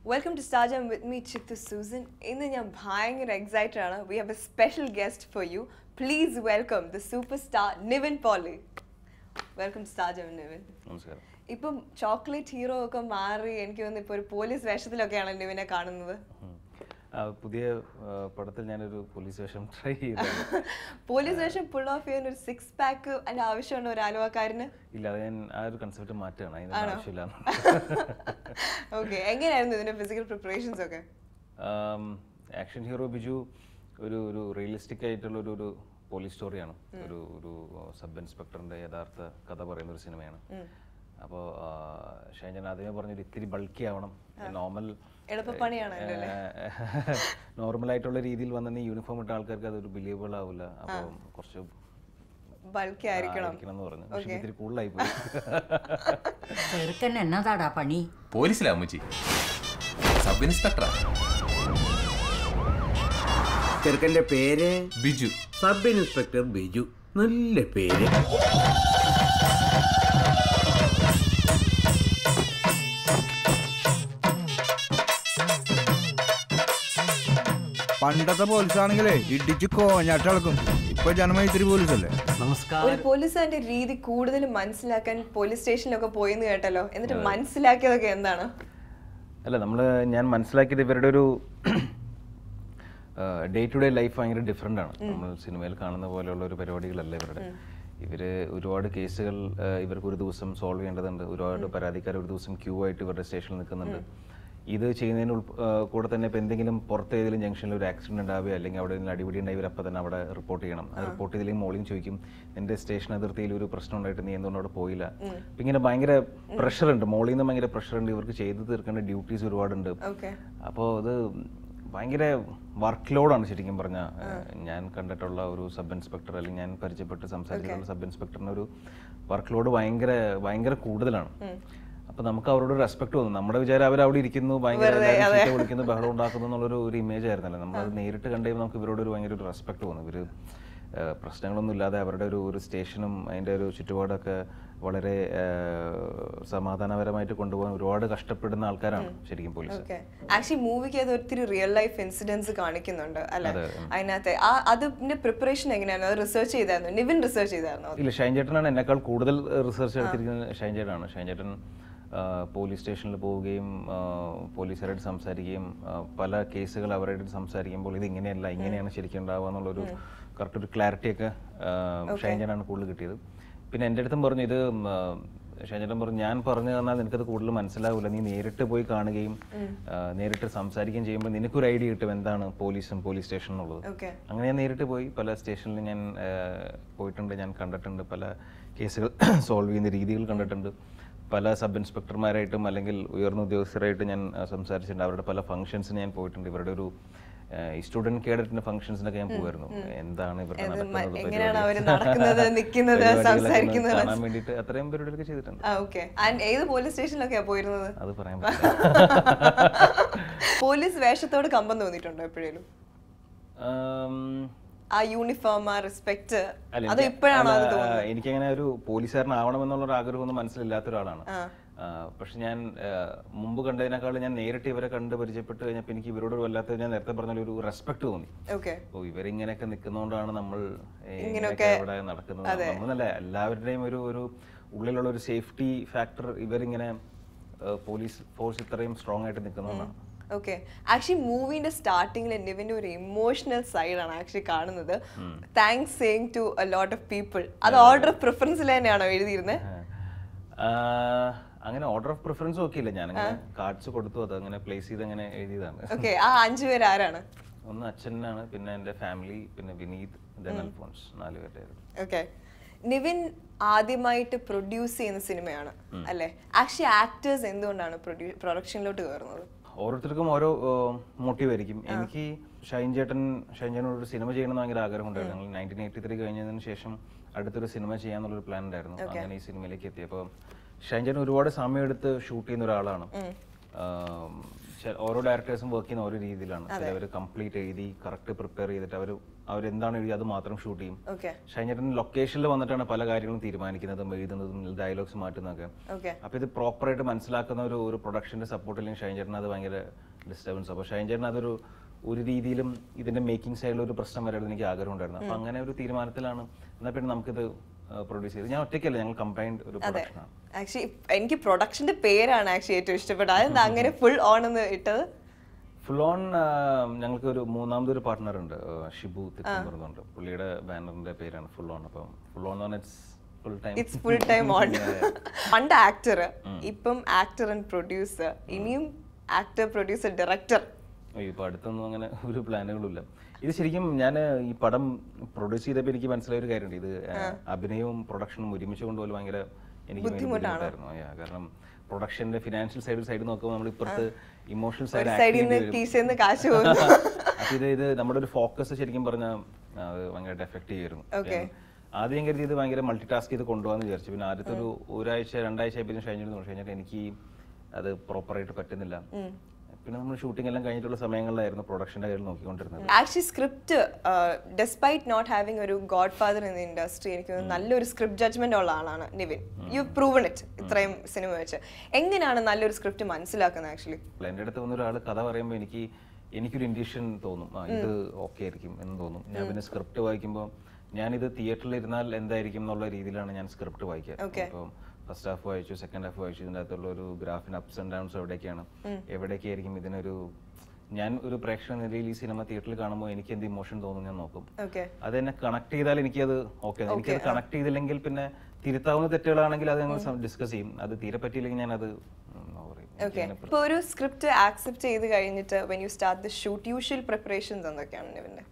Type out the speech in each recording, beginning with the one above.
Welcome to സ്റ്റാജം with me Chithu Susan ഇന്ന് ഞാൻ ഭയങ്കര എക്സൈറ്റഡ് ആണ് we have a special guest for you please welcome the super star Nivin Pauly welcome സ്റ്റാജം നിവിൻ നമസ്കാരം ഇപ്പം ചോക്ലേറ്റ് ഹീറോ ഒക്കെ മാറി എനിക്ക് തോന്നുന്നു ഇപ്പോൾ ഒരു പോലീസ് വേഷത്തിലൊക്കെയാണ് നിവിനെ കാണുന്നത് ഉം. ആ, പുതിയ ആ, പടത്തിൽ ഞാനൊരു പോലീസ് വേഷം ട്രൈ ചെയ്തു പോലീസ് വേഷം പുൾ ഓഫ് ചെയ്യാൻ ഒരു സിക്സ് പാക്ക് അതിന്റെ ആവശ്യമുണ്ട് ഒരു ആലുവക്കാരന് ഇല്ല അത് ഞാൻ ആ ഒരു കൺസെപ്റ്റ് മാറ്റുകയാണ് അതിന് ആവശ്യമില്ല ഓക്കെ എങ്ങനെയായിരുന്നു ഇതിന്റെ ഫിസിക്കൽ പ്രിപ്പറേഷൻസ് ഒക്കെ ആക്ഷൻ ഹീറോ ബിജു ഒരു ഒരു റിയലിസ്റ്റിക് ആയിട്ടുള്ള ഒരു ഒരു പോലീസ് സ്റ്റോറിയാണ് ഒരു ഒരു സബ് ഇൻസ്പെക്ടറിന്റെ യഥാർത്ഥ കഥ പറയുന്ന ഒരു സിനിമയാണ് അപ്പോൾ ഷൈജൻ ആദ്യമേ പറഞ്ഞൊരു ഇത്തിരി ബൾക്കി ആവണം നോർമൽ എളുപ്പപ്പണിയാണ് നോർമൽ ആയിട്ടുള്ള രീതിയിൽ വന്ന യൂണിഫോം ഇട്ട ആൾക്കാർക്ക് അതൊരു ബിലീവബിൾ ആവില്ല അപ്പോൾ കുറച്ച് ബൾക്കി ആയിരിക്കണം ആയിരിക്കണം എന്ന് പറഞ്ഞു പക്ഷേ ഇത്തിരി കൂടുതലായി പോയി ചെറുക്കൻ എന്നതാടാ പണി പോലീസിലാ അമ്മച്ചി സബ് ഇൻസ്പെക്ടറാ ചെറുക്കന്റെ പേര് ബിജു സബ് ഇൻസ്പെക്ടർ ബിജു നല്ല പേര് പണ്ടത്തെ പോലീസാണെങ്കിലേ ഇടിച്ച് കോഞ്ഞാട്ടിളക്കും ഇപ്പൊ ജനമ ഇത്തിരി പോലീസല്ലേ നമസ്കാരം ഒരു പോലീസുകാരന്റെ രീതി കൂടുതൽ മനസ്സിലാക്കാൻ പോലീസ് സ്റ്റേഷനിലൊക്കെ പോയെന്ന് കേട്ടല്ലോ എന്നിട്ട് മനസ്സിലാക്കിയതൊക്കെ എന്താണ് അല്ല നമ്മൾ ഞാൻ മനസ്സിലാക്കിയത് ഇവരുടെ ഒരു ഡേ ടു ഡേ ലൈഫ് ഭയങ്കര ഡിഫറെൻ്റ് ആണ് നമ്മൾ സിനിമയിൽ കാണുന്ന പോലെയുള്ള ഒരു പരിപാടികളല്ല ഇവരുടെ ഇവര് ഒരുപാട് കേസുകൾ ആ, ഇവർക്ക് ഒരു ദിവസം സോൾവ് ചെയ്യേണ്ടതുണ്ട് ഒരുപാട് പരാതിക്കാർ ഒരു ദിവസം ക്യൂ ആയിട്ട് ഇവരുടെ സ്റ്റേഷനിൽ നിൽക്കുന്നുണ്ട് ഇത് ചെയ്യുന്നതിന് ഉൾപ്പ- ആ, കൂടെ തന്നെ ഇപ്പം എന്തെങ്കിലും പുറത്ത് ഏതെങ്കിലും ജംഗ്ഷനിൽ ഒരു ആക്സിഡന്റ് ഉണ്ടാവുകയോ അല്ലെങ്കിൽ അവിടെ നിന്ന് അടിപിടി ഉണ്ടായി ഇവർ അപ്പം തന്നെ അവിടെ റിപ്പോർട്ട് ചെയ്യണം അത് റിപ്പോർട്ട് ചെയ്തില്ലെങ്കിൽ മോളിങ് ചോദിക്കും നിന്റെ സ്റ്റേഷൻ അതിർത്തിയിൽ ഒരു പ്രശ്നം ഉണ്ടായിട്ട് നീ എന്തുകൊണ്ട് അവിടെ പോയില്ല അപ്പം ഇങ്ങനെ ഭയങ്കര പ്രഷർ ഉണ്ട് മോളിൽ നിന്ന് ഭയങ്കര പ്രഷർ ഉണ്ട് ഇവർക്ക് ചെയ്ത് തീർക്കേണ്ട ഡ്യൂട്ടീസ് ഒരുപാടുണ്ട് ഓക്കെ അപ്പോൾ അത് ഭയങ്കര വർക്ക് ലോഡാണ് ശരിക്കും പറഞ്ഞാൽ ഞാൻ കണ്ടിട്ടുള്ള ഒരു സബ് ഇൻസ്പെക്ടർ അല്ലെങ്കിൽ ഞാൻ പരിചയപ്പെട്ട് സംസാരിച്ചിട്ടുള്ള സബ് ഇൻസ്പെക്ടറിന് ഒരു വർക്ക് ലോഡ് ഭയങ്കര ഭയങ്കര കൂടുതലാണ് അപ്പൊ നമുക്ക് അവരോട് റെസ്പെക്ട് തോന്നും നമ്മുടെ വിചാരം അവർ അവിടെ ഇരിക്കുന്നു ഭയങ്കര എല്ലാവരും ചീത്ത വിളിക്കുന്നു ബഹളം ഉണ്ടാക്കുന്നു എന്നുള്ളൊരു ഒരു ഇമേജ് ആയിരുന്നല്ലോ നമ്മൾ അത് നേരിട്ട് കണ്ടുകഴിയുമ്പോൾ നമുക്ക് ഇവരോട് ഒരു ഭയങ്കര ഒരു റെസ്പെക്ട് തോന്നും ഇവര് ഏഹ്, പ്രശ്നങ്ങളൊന്നും ഇല്ലാതെ അവരുടെ ഒരു ഒരു സ്റ്റേഷനും അതിൻ്റെ ഒരു ചുറ്റുപാടൊക്കെ വളരെ ഏഹ്, സമാധാനപരമായിട്ട് കൊണ്ടുപോകാൻ ഒരുപാട് കഷ്ടപ്പെടുന്ന ആൾക്കാരാണ് ശരിക്കും പോലീസ് ഓക്കെ ആക്ച്വലി മൂവിക്ക് അത് ഒത്തിരി റിയൽ ലൈഫ് ഇൻസിഡൻസ് കാണിക്കുന്നുണ്ട് അല്ലെ അതിനകത്ത് ആ അതിന്റെ പ്രിപ്പറേഷൻ എങ്ങനെയായിരുന്നു അത് റിസർച്ച് ചെയ്തായിരുന്നു നിവിൻ റിസർച്ച് ചെയ്തായിരുന്നു ഇല്ല ഷൈൻ ചേട്ടനാണ് എന്നെക്കാൾ കൂടുതൽ റിസർച്ച് എടുത്തിരിക്കുന്നത് ഷൈൻ ചേട്ടനാണ് ഷൈൻ ചേട്ടൻ ആ, പോലീസ് സ്റ്റേഷനിൽ പോവുകയും ആ, പോലീസുകാരായിട്ട് സംസാരിക്കുകയും ആ, പല കേസുകൾ അവരായിട്ട് സംസാരിക്കുമ്പോൾ ഇത് ഇങ്ങനെയല്ല ഇങ്ങനെയാണ് ശരിക്കും ഉണ്ടാവുക എന്നുള്ളൊരു കറക്റ്റ് ഒരു ക്ലാരിറ്റി ഒക്കെ ആ, ഷൈൻ ചേട്ടനാണ് കൂടുതൽ കിട്ടിയത് പിന്നെ എൻ്റെ അടുത്തും പറഞ്ഞു ഇത് ഉം, ആ, ഷൈൻ ചേട്ടൻ പറഞ്ഞു ഞാൻ പറഞ്ഞു തന്നാൽ നിനക്കത് കൂടുതൽ മനസ്സിലാവില്ല നീ നേരിട്ട് പോയി കാണുകയും ആ, നേരിട്ട് സംസാരിക്കുകയും ചെയ്യുമ്പോൾ നിനക്കൊരു ഐഡിയ കിട്ടും എന്താണ് പോലീസും പോലീസ് സ്റ്റേഷൻ എന്നുള്ളത് ഓക്കെ അങ്ങനെ ഞാൻ നേരിട്ട് പോയി പല സ്റ്റേഷനിൽ ഞാൻ ആ, പോയിട്ടുണ്ട് ഞാൻ കണ്ടിട്ടുണ്ട് പല കേസുകൾ സോൾവ് ചെയ്യുന്ന രീതികൾ കണ്ടിട്ടുണ്ട് പല സബ് ഇൻസ്പെക്ടർമാരായിട്ടും അല്ലെങ്കിൽ ഉയർന്ന ഉദ്യോഗസ്ഥരായിട്ട് ഞാൻ ആ, സംസാരിച്ചിട്ടുണ്ട് അവരുടെ പല ഫംഗ്ഷൻസിന് ഞാൻ പോയിട്ടുണ്ട് ഇവരുടെ ഒരു ആ, ഈ സ്റ്റുഡന്റ് കേഡറ്റിന്റെ ഫംഗ്ഷൻസിനൊക്കെ ഞാൻ പോകുമായിരുന്നു എന്താണ് ഇവരുടെ നടക്കുന്നത് എങ്ങനെയാണ് അവര് പരിപാടി- നടക്കുന്നത് നിൽക്കുന്നത് പരിപാടികളൊക്കെ ഒന്ന് സംസാരിക്കുന്നത് കാണാൻ വേണ്ടിയിട്ട് അത്രയും പരിപാടികളൊക്കെ ചെയ്തിട്ടുണ്ട് ആ ഓക്കെ ആൻഡ് ഏത് പോലീസ് സ്റ്റേഷനിലൊക്കെയാ പോയിരുന്നത് അത് പറയാൻ പറ്റില്ല പോലീസ് വേഷത്തോട് കമ്പം തോന്നിയിട്ടുണ്ടോ എപ്പോഴേലും ആം, ആ യൂണിഫോം ആ റെസ്പെക്ട് അല്ല, അത് എനിക്ക് ഇപ്പോഴാണോ അത് അല്ല, തോന്നുന്നത് എനിക്കങ്ങനെ ഒരു പോലീസുകാരനാവണമെന്നുള്ള ഒരു ആഗ്രഹമൊന്നും മനസ്സിലില്ലാത്ത ഒരാളാണ് ആ. ആ, പക്ഷെ ഞാൻ ആ, മുമ്പ് കണ്ടതിനേക്കാൾ ഞാൻ നേരിട്ട് ഇവരെ കണ്ട് പരിചയപ്പെട്ട് കഴിഞ്ഞപ്പോൾ എനിക്ക് ഇവരോട് ഒരു വല്ലാത്ത ഞാൻ നേരത്തെ പറഞ്ഞ ഒരു റെസ്പെക്ട് തോന്നി ഓക്കെ ഓ ഇവരിങ്ങനെയൊക്കെ നിൽക്കുന്നതുകൊണ്ടാണ് നമ്മൾ ഏ, ഇങ്ങനെയൊക്കെ- ഇങ്ങനെയൊക്കെ ഇവിടെ നടക്കുന്നത് നമ്മളല്ല എല്ലാവരുടെയും ഒരു ഒരു ഉള്ളിലുള്ള ഒരു സേഫ്റ്റി ഫാക്ടർ ഇവരിങ്ങനെ ആ, പോലീസ് ഫോഴ്സ് ഇത്രയും സ്ട്രോങ് ആയിട്ട് നിൽക്കുന്നതുകൊണ്ടാണ് ഓക്കെ ആക്ച്വലി മൂവിന്റെ സ്റ്റാർട്ടിങ്ങിൽ നിവിന്റെ ഒരു ഇമോഷണൽ സൈഡാണ് ആക്ച്വലി കാണുന്നത് thanks saying to a lot of people അത് ഓർഡർ ഓഫ് പ്രിഫറൻസിൽ തന്നെയാണോ എഴുതിയിരുന്നത് ആ, അങ്ങനെ ഓർഡർ ഓഫ് പ്രിഫറൻസ് ഒക്കെ ഇല്ല ഞാൻ അങ്ങനെ കാർഡ്സ് കൊടുത്തു അത് അങ്ങനെ പ്ലേസ് ചെയ്ത് അങ്ങനെ എഴുതിയതാണ് ഓക്കെ ആ അഞ്ചു പേര് ആരാണ് ഒന്ന് അച്ഛനാണ് പിന്നെ എൻ്റെ ഫാമിലി പിന്നെ വിനീത് ദെൻ അൽഫോൺസ് നാല് പേരുടെ ഓക്കെ നിവിൻ ആദ്യമായിട്ട് പ്രൊഡ്യൂസ് ചെയ്യുന്ന സിനിമയാണ് അല്ലെ ആക്ച്വലി ആക്ടേഴ്സ് എന്തുകൊണ്ടാണ് പ്രൊഡക്ഷനിലോട്ട് കയറുന്നത് ഓരോരുത്തർക്കും ഓരോ മോട്ടീവ് ആയിരിക്കും എനിക്ക് ഷൈൻ ചേട്ടൻ ഷൈൻ ചേട്ടനോട് ഒരു സിനിമ ചെയ്യണമെന്ന് ഭയങ്കര ആഗ്രഹമുണ്ടായിരുന്നു ഞങ്ങൾ നയൻറ്റീൻ എയ്റ്റി ത്രീ കഴിഞ്ഞതിന് ശേഷം അടുത്തൊരു സിനിമ ചെയ്യാന്നുള്ളൊരു പ്ലാൻ ഉണ്ടായിരുന്നു അങ്ങനെ ഈ സിനിമയിലേക്ക് എത്തിയപ്പോൾ ഷൈൻ ചേട്ടൻ ഒരുപാട് സമയം എടുത്ത് ഷൂട്ട് ചെയ്യുന്ന ഒരാളാണ് ആം, ചെ- ഓരോ ഡയറക്ടേഴ്സും വർക്ക് ചെയ്യുന്ന ഓരോ രീതിയിലാണ് ചിലവർ കംപ്ലീറ്റ് എഴുതി കറക്റ്റ് പ്രിപ്പയർ ചെയ്തിട്ട് അവർ അവരെന്താണ് എഴുതി അത് മാത്രം ഷൂട്ട് ചെയ്യും ഓക്കെ ഷൈനേട്ടൻ ലൊക്കേഷനിൽ വന്നിട്ടാണ് പല കാര്യങ്ങളും തീരുമാനിക്കുന്നതും എഴുതുന്നതും ഡയലോഗ്സ് മാറ്റുന്നതൊക്കെ ഓക്കെ അപ്പോൾ ഇത് പ്രോപ്പറായിട്ട് മനസ്സിലാക്കുന്ന ഒരു ഒരു പ്രൊഡക്ഷൻ്റെ സപ്പോർട്ട് ഇല്ലെങ്കിൽ ഷൈൻ ചേട്ടൻ അത് ഭയങ്കര ഡിസ്റ്റർബൻസ് അപ്പോൾ ഷൈൻ ചേട്ടൻ അതൊരു ഒരു രീതിയിലും ഇതിന്റെ മേക്കിംഗ് സൈഡിൽ ഒരു പ്രശ്നം വരരുത് എനിക്ക് ആഗ്രഹം ഉണ്ടായിരുന്നു അപ്പോൾ അങ്ങനെ ഒരു തീരുമാനത്തിലാണ് എന്നാൽ പിന്നെ നമുക്കിത് പ്രൊഡ്യൂസ് ചെയ്ത് ഞാൻ ഒറ്റയ്ക്കല്ല ഞങ്ങൾ കമ്പൈൻഡ് ഒരു പ്രൊഡക്ഷനാണ് ആക്ച്വലി എനിക്ക് പ്രൊഡക്ഷന്റെ പേരാണ് ആക്ച്വലി ഏറ്റവും ഇഷ്ടപ്പെട്ടത് അതെന്താ അങ്ങനെ ഫുൾ ഓൺ എന്ന് ഇട്ടത് ഫുൾ ഓൺ ഞങ്ങൾക്ക് ഒരു മൂന്നാമതൊരു പാർട്ട്ണർ ഉണ്ട് ആ, ഷിബു തിരുവനന്തപുരത്തുണ്ട് പുള്ളിയുടെ ബാനറിന്റെ പേരാണ് ഫുൾ ഓൺ അപ്പം full on it's full time it's full time on പണ്ട് ആക്ടർ ഇപ്പം ആക്ടർ ആൻഡ് പ്രൊഡ്യൂസർ ഇനിയും ആക്ടർ പ്രൊഡ്യൂസർ ഡയറക്ടർ അയ്യോ ഇപ്പൊ അടുത്തൊന്നും അങ്ങനെ ഒരു പ്ലാനുകളും ഇല്ല ഇത് ശരിക്കും ഞാൻ ഈ പടം പ്രൊഡ്യൂസ് ചെയ്തപ്പോൾ എനിക്ക് മനസ്സിലായ ഒരു കാര്യമുണ്ട് ഇത് ആ, അഭിനയവും പ്രൊഡക്ഷനും ഒരുമിച്ച് കൊണ്ടുപോലെ ഭയങ്കര എനിക്ക് ഭയങ്കര ബുദ്ധിമുട്ടായിരുന്നു Yeah, കാരണം പ്രൊഡക്ഷന്റെ ഫിനാൻഷ്യൽ സൈഡ് സൈഡ് നോക്കുമ്പോൾ നമ്മൾ ഇപ്പുറത്ത് ഇമോഷണൽ സൈഡ് സൈഡിൽ നിന്ന് കീശന്ന് കാശ് പോകുന്നു അപ്പൊ ഇത് ഇത് നമ്മുടെ ഒരു ഫോക്കസ് ശരിക്കും പറഞ്ഞാൽ അത് ഭയങ്കരമായിട്ട് എഫക്ട് ചെയ്യുമായിരുന്നു Okay. ഞാൻ ആദ്യം കരുതി ഇത് ഭയങ്കര മൾട്ടി ടാസ്ക് ചെയ്ത് കൊണ്ടുപോകാന്ന് വിചാരിച്ചു പിന്നെ ആദ്യത്തെ ഒരു ഒരാഴ്ച രണ്ടാഴ്ച ആയപ്പോൾ ഷൈനിരുന്നു കഴിഞ്ഞിട്ട് എനിക്ക് അത് പ്രോപ്പറായിട്ട് പറ്റുന്നില്ല പിന്നെ നമ്മൾ ഷൂട്ടിംഗ് എല്ലാം കഴിഞ്ഞിട്ടുള്ള സമയങ്ങളിലായിരുന്നു പ്രൊഡക്ഷൻ്റെ കാര്യം നോക്കിക്കൊണ്ടിരുന്നത് actually script despite not having ഒരു ഗോഡ് ഫാദർ ഇൻ ഇൻഡസ്ട്രി എനിക്ക് തോന്നുന്നു നല്ലൊരു സ്ക്രിപ്റ്റ് ജഡ്ജ്മെന്റ് ഉള്ള ആളാണ് നിവിൻ യു പ്രൂവൺ ഇറ്റ് ഇത്രയും സിനിമ വെച്ച് എങ്ങനെയാണ് നല്ലൊരു സ്ക്രിപ്റ്റ് മനസ്സിലാക്കുന്നത് ആക്ച്വലി അല്ല, എൻ്റെ അടുത്ത് വന്ന ഒരാൾ കഥ പറയുമ്പോൾ എനിക്ക് എനിക്കൊരു ഇൻഡ്യൂഷൻ തോന്നും ആ ഇത് ഓക്കെ ആയിരിക്കും എന്ന് തോന്നും ഞാൻ പിന്നെ സ്ക്രിപ്റ്റ് വായിക്കുമ്പോൾ ഞാനിത് തിയേറ്ററിൽ ഇരുന്നാൽ എന്തായിരിക്കും എന്നുള്ള രീതിയിലാണ് ഞാൻ സ്ക്രിപ്റ്റ് വായിക്കുക അപ്പം ഫസ്റ്റ് ഹാഫ് വായിച്ചു സെക്കൻഡ് ഹാഫ് വായിച്ചു ഇതിൻ്റെ അകത്തുള്ള ഒരു ഗ്രാഫിന് അപ്സ് ആൻഡ് ഡൗൺസ് എവിടേക്കാണ് എവിടേക്കായിരിക്കും ഇതിനൊരു ഞാൻ ഒരു പ്രേക്ഷക നിലയിൽ ഈ സിനിമ തിയേറ്ററിൽ കാണുമ്പോൾ എനിക്ക് എന്ത് ഇമോഷൻ തോന്നുന്നു ഞാൻ നോക്കും ഓക്കെ അത് എന്നെ കണക്ട് ചെയ്താൽ എനിക്കത് ഓക്കെ എനിക്കത് കണക്ട് ചെയ്തില്ലെങ്കിൽ പിന്നെ തിരുത്താവുന്ന തെറ്റുകളാണെങ്കിൽ അത് ഞങ്ങൾ ഡിസ്കസ് ചെയ്യും അത് തീരെ പറ്റിയില്ലെങ്കിൽ ഞാൻ അത് പറയും ഓക്കെ ഇപ്പോൾ ഒരു സ്ക്രിപ്റ്റ് ആക്സെപ്റ്റ് ചെയ്ത് കഴിഞ്ഞിട്ട് when you start the shoot usual preparations എന്തൊക്കെയാണ് നിവിൻ്റെ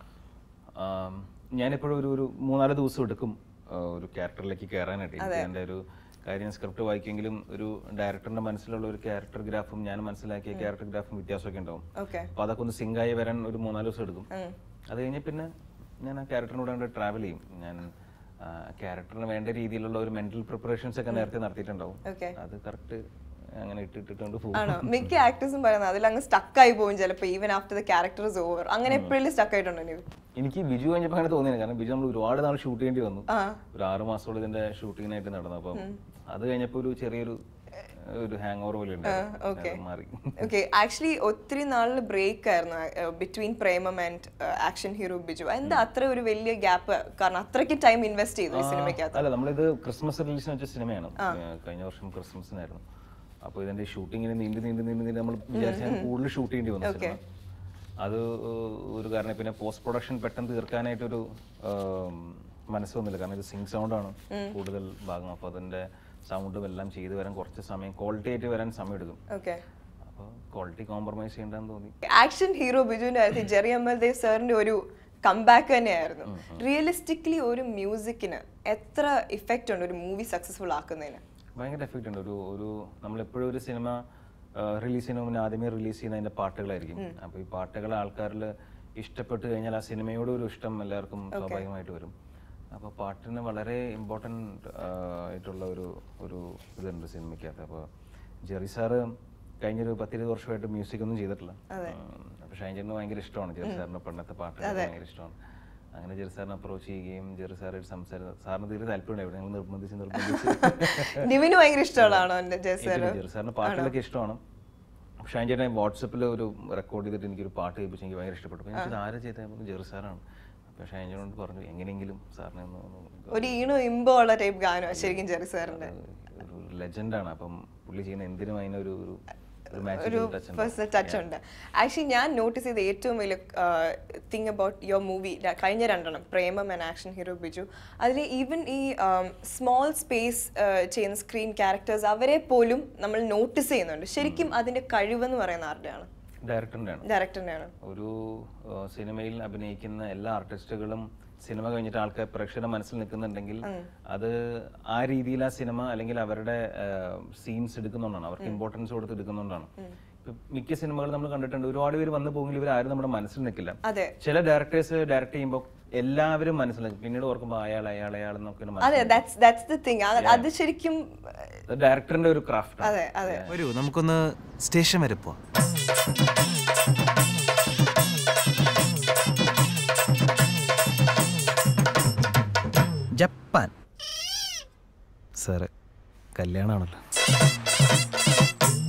ആം, ഞാനിപ്പോഴും ഒരു ഒരു മൂന്നാല് ദിവസം എടുക്കും ആ, ഒരു ക്യാരക്ടറിലേക്ക് കയറാനായിട്ട് എനിക്ക് എൻ്റെ ഒരു കാര്യം സ്ക്രിപ്റ്റ് വായിക്കുമെങ്കിലും ഒരു ഡയറക്ടറിന്റെ മനസ്സിലുള്ള ഒരു ക്യാരക്ടർ ഗ്രാഫും ഞാൻ മനസ്സിലാക്കിയ ക്യാരക്ടർ ഗ്രാഫും വ്യത്യാസമൊക്കെ ഉണ്ടാവും ഓക്കെ അപ്പോൾ അതൊക്കെ ഒന്ന് sync ആയി വരാൻ ഒരു മൂന്നാല് ദിവസം എടുക്കും അത് കഴിഞ്ഞ് പിന്നെ ഞാൻ ആ ക്യാരക്ടറിനോട് കണ്ട് ട്രാവൽ ചെയ്യും ഞാൻ ക്യാരക്ടറിന് വേണ്ട രീതിയിലുള്ള ഒരു മെന്റൽ പ്രിപ്പറേഷൻസ് ഒക്കെ നേരത്തെ നടത്തിയിട്ടുണ്ടാവും ഓക്കെ അത് കറക്റ്റ് അങ്ങനെ ഇട്ടിട്ടിട്ടുണ്ട് പോകും ആണോ മിക്ക ആക്ടേഴ്സും പറയുന്നത് അതിൽ അങ്ങ് സ്റ്റക്ക് ആയി പോകും ചിലപ്പോൾ even after the character is over അങ്ങനെ എപ്പോഴും സ്റ്റക്ക് ആയിട്ടുണ്ടോ നിവിൻ എനിക്ക് ബിജു കഴിഞ്ഞപ്പോൾ അങ്ങനെ തോന്നിയത് കാരണം ബിജു നമ്മൾ ഒരുപാട് നാൾ ഷൂട്ട് ചെയ്യേണ്ടി വന്നു ആ ഒരു ആറ് മാസത്തോളം ഇതിന്റെ ഷൂട്ടിങ്ങിനായിട്ട് നടന്നു അപ്പം അത് കഴിഞ്ഞപ്പോൾ ഒരു ചെറിയൊരു ഏഹ്, ഒരു ഹാങ് ഓവർ പോലെ ഉണ്ടായിരുന്നു. okay. അത് മാറി ഓക്കെ ആക്ച്വലി ഒത്തിരി നാളിൽ ബ്രേക്ക് ആയിരുന്നു between Premam and action hero Biju എന്താ അത്ര ഒരു വലിയ ഗ്യാപ്പ് കാരണം അത്രയ്ക്ക് ടൈം ഇൻവെസ്റ്റ് ചെയ്തു ഈ സിനിമയ്ക്കകത്ത് അല്ല നമ്മളിത് ക്രിസ്മസ് റിലീസിന് വെച്ച സിനിമയാണ് ഏഹ്, കഴിഞ്ഞ വർഷം ക്രിസ്മസിനായിരുന്നു അപ്പോൾ ഇതിന്റെ ഷൂട്ടിങ്ങിന് നീണ്ടു നീണ്ടു നീണ്ടു നീണ്ടു നമ്മൾ വിചാരിച്ചാൽ കൂടുതൽ ഷൂട്ട് ചെയ്യേണ്ടി വന്നു സിനിമ അത് ഏഹ്, ഒരു കാരണം പിന്നെ പോസ്റ്റ് പ്രൊഡക്ഷൻ പെട്ടെന്ന് തീർക്കാനായിട്ടൊരു ഏഹ്, മനസ്സ് വന്നില്ല കാരണം ഇത് സിങ് സൗണ്ടാണ് കൂടുതൽ ഭാഗം അപ്പോൾ അതിന്റെ സൗണ്ടും എല്ലാം ചെയ്തു വരാൻ കുറച്ച് സമയം ക്വാളിറ്റി ആയിട്ട് വരാൻ സമയം എടുക്കും ഓക്കെ അപ്പോൾ ക്വാളിറ്റി കോംപ്രമൈസ് ചെയ്യേണ്ടെന്ന് തോന്നി ആക്ഷൻ ഹീറോ ബിജുവിന്റെ കാര്യത്തിൽ ജെറി അമൽ ദേവ് സാറിന്റെ ഒരു കംബാക്ക് തന്നെയായിരുന്നു റിയലിസ്റ്റിക്കലി ഒരു മ്യൂസിക്കിന് എത്ര ഇഫക്റ്റ് ഉണ്ട് ഒരു മൂവി സക്സസ്ഫുൾ ആക്കുന്നതിന് ഭയങ്കര എഫക്റ്റ് ഉണ്ട് ഒരു ഒരു നമ്മളെപ്പോഴും ഒരു സിനിമ റിലീസ് ചെയ്യുന്ന മുന്നേ ആദ്യമേ റിലീസ് ചെയ്യുന്ന അതിന്റെ പാട്ടുകളായിരിക്കും അപ്പോൾ ഈ പാട്ടുകൾ ആൾക്കാരിൽ ഇഷ്ടപ്പെട്ട് കഴിഞ്ഞാൽ ആ സിനിമയോട് ഒരു ഇഷ്ടം എല്ലാവർക്കും സ്വാഭാവികമായിട്ട് വരും അപ്പോൾ പാട്ടിന് വളരെ ഇമ്പോർട്ടൻ്റ് ആയിട്ടുള്ള ഒരു ഒരു ഇതുണ്ട് സിനിമയ്ക്കകത്ത് അപ്പോൾ ജെറി സാറ് കഴിഞ്ഞൊരു പത്തിരുപത് വർഷമായിട്ട് മ്യൂസിക് ഒന്നും ചെയ്തിട്ടില്ല അപ്പോൾ ഷൈൻചേട്ടന് ഭയങ്കര ഇഷ്ടമാണ് ജെറി സാറിന്റെ പണ്ടത്തെ പാട്ടുകൾ ഭയങ്കര ഇഷ്ടമാണ് അങ്ങനെ ജെറി സാറിനെ അപ്രോച്ച് ചെയ്യുകയും ജെറി സാറായിട്ട് സംസാരിച്ചു സാറിന് തീരെ താല്പര്യമുണ്ടായിരുന്നു ഞങ്ങൾ നിർബന്ധിച്ച് നിർബന്ധിച്ച് നിവിന് ഭയങ്കര ഇഷ്ടമുള്ളതാണോ എന്റെ ജെ സാർ എനിക്ക് ജെറി സാറിന്റെ പാട്ടുകളൊക്കെ ഇഷ്ടമാണ് പക്ഷേ അതിൻ്റെ ചേട്ടൻ വാട്സപ്പിൽ ഒരു റെക്കോർഡ് ചെയ്തിട്ട് എനിക്കൊരു പാട്ട് കേൾപ്പിച്ച് എനിക്ക് ഭയങ്കര ഇഷ്ടപ്പെട്ടു അപ്പോൾ എനിക്ക് ആരെ ചെയ്തത് ജെറി സാറാണ് അപ്പോൾ ഷൈൻജനോട് പറഞ്ഞു എങ്ങനെയെങ്കിലും സാറിനെ ഒന്ന് ഒന്ന് ഒരു ഈണോ ഇമ്പോ ഉള്ള ടൈപ്പ് ഗാനമാണ് ശരിക്കും ജെറി സാറിന്റെ ഒരു ലെജൻഡാണ് അപ്പം പുള്ളി ചെയ്യുന്ന എന്തിനും അതിനൊരു ഒരു ഒരു ഒരു മാജിക്കൽ ടച്ച് ഉണ്ട് പേഴ്സണൽ ടച്ച് ഉണ്ട് ആക്ച്വലി ഞാൻ നോട്ടീസ് ചെയ്ത ഏറ്റവും വലിയ തിങ് അബൌട്ട് യുവർ മൂവി കഴിഞ്ഞ രണ്ടെണ്ണം Premam and action hero Biju അതിൽ ഈവൻ ഈ സ്മോൾ സ്പേസ് ചെയ്യുന്ന സ്ക്രീൻ ക്യാരക്ടേഴ്സ് അവരെ പോലും നമ്മൾ നോട്ടീസ് ചെയ്യുന്നുണ്ട് ശരിക്കും അതിന്റെ കഴിവെന്ന് പറയുന്ന ആരുടെയാണ് ഡയറക്ടറിൻ്റെ ആണ് ഡയറക്ടറിന്റെയാണ് ഒരു ആ, സിനിമയിൽ അഭിനയിക്കുന്ന എല്ലാ ആർട്ടിസ്റ്റുകളും സിനിമ കഴിഞ്ഞിട്ട് ആൾക്കാർ പ്രേക്ഷകരുടെ മനസ്സിൽ നിൽക്കുന്നുണ്ടെങ്കിൽ അത് ആ രീതിയിൽ ആ സിനിമ അല്ലെങ്കിൽ അവരുടെ സീൻസ് എടുക്കുന്നുണ്ടാണ് അവർക്ക് ഇമ്പോർട്ടൻസ് കൊടുത്ത് എടുക്കുന്നുണ്ടാണ് ഇപ്പൊ മിക്ക സിനിമകൾ നമ്മൾ കണ്ടിട്ടുണ്ട് ഒരുപാട് പേര് വന്നു പോകുമെങ്കിൽ ഇവർ ആരും നമ്മുടെ മനസ്സിൽ നിൽക്കില്ല അതെ ചില ഡയറക്ടേഴ്സ് ഡയറക്ട് ചെയ്യുമ്പോൾ എല്ലാവരും മനസ്സിലാക്കും പിന്നീട് ഓർക്കുമ്പോൾ അയാൾ അയാൾ അയാൾ എന്നൊക്കെ അതെ ദാറ്റ്സ് ദാറ്റ്സ് ദ തിങ് അത് ശരിക്കും ഡയറക്ടറിന്റെ ഒരു ക്രാഫ്റ്റ് അതെ അതെ വരൂ നമുക്കൊന്ന് സ്റ്റേഷൻ വരെ പോവാം ജപ്പാൻ സാറ് കല്യാണമാണല്ലോ